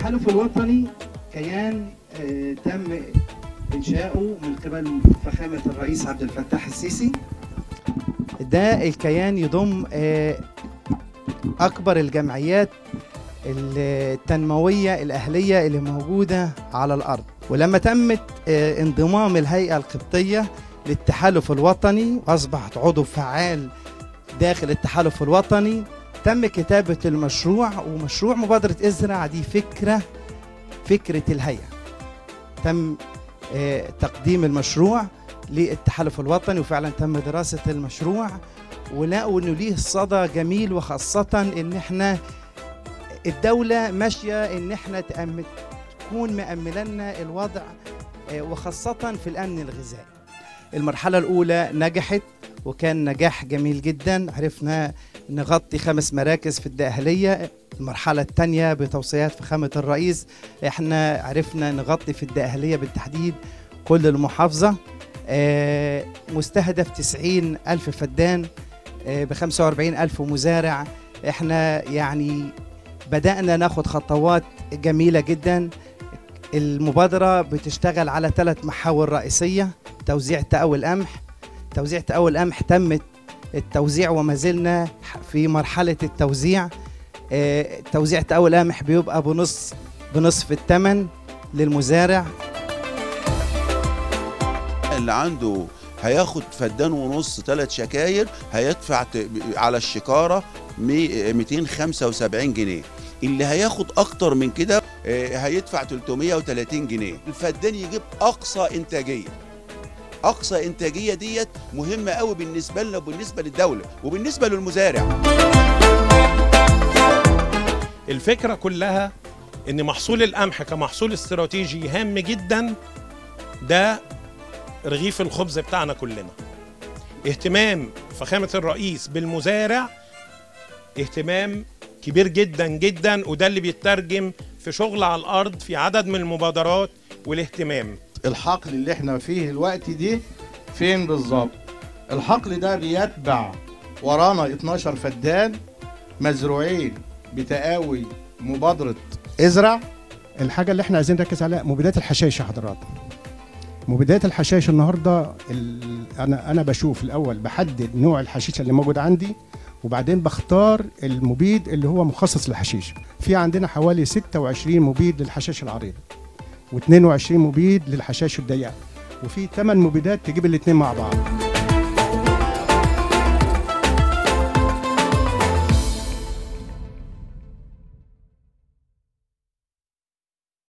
التحالف الوطني كيان آه، تم إنشاؤه من قبل فخامة الرئيس عبد الفتاح السيسي ده الكيان يضم آه، أكبر الجمعيات التنموية الأهلية اللي موجودة على الأرض ولما تمت آه، انضمام الهيئة القبطية للتحالف الوطني وأصبحت عضو فعال داخل التحالف الوطني تم كتابة المشروع ومشروع مبادرة ازرع دي فكرة فكرة الهيئة تم آه، تقديم المشروع للتحالف الوطني وفعلا تم دراسة المشروع ولقوا انه ليه صدى جميل وخاصة ان احنا الدولة ماشية ان احنا تأمن تكون مأمنة لنا الوضع آه، وخاصة في الأمن الغذائي المرحلة الأولى نجحت وكان نجاح جميل جدا عرفنا نغطي خمس مراكز في الدقهلية المرحلة الثانية بتوصيات فخامة الرئيس احنا عرفنا نغطي في الدقهلية بالتحديد كل المحافظة آه، مستهدف 90 ألف فدان ب 45 ألف مزارع احنا يعني بدأنا ناخد خطوات جميلة جدا المبادرة بتشتغل على ثلاث محاور رئيسية توزيع تقوي القمح توزيع تقوي القمح تمت التوزيع وما زلنا في مرحلة التوزيع آه، توزيع تقوي القمح بيبقى بنص بنصف الثمن للمزارع اللي عنده هياخد فدان ونص ثلاث شكاير هيدفع ت- على الشكاره مي- 275 جنيه اللي هياخد اكتر من كده آه، هيدفع 330 جنيه الفدان يجيب اقصى انتاجيه اقصى انتاجيه ديت مهمه قوي بالنسبه لنا وبالنسبه للدوله وبالنسبه للمزارع الفكرة كلها إن محصول القمح كمحصول استراتيجي هام جدا ده رغيف الخبز بتاعنا كلنا اهتمام فخامة الرئيس بالمزارع اهتمام كبير جدا جدا وده اللي بيترجم في شغل على الأرض في عدد من المبادرات والاهتمام الحقل اللي احنا فيه الوقت دي فين بالظبط الحقل ده بيتبع ورانا 12 فدان مزروعين بتقاوي مبادرة ازرع الحاجه اللي احنا عايزين نركز عليها مبيدات الحشائش يا حضرات مبيدات الحشائش النهارده ال- انا انا بشوف الاول بحدد نوع الحشيشه اللي موجود عندي وبعدين بختار المبيد اللي هو مخصص للحشيش في عندنا حوالي 26 مبيد للحشائش العريضه و22 مبيد للحشائش الضيقه وفي 8 مبيدات تجيب الاثنين مع بعض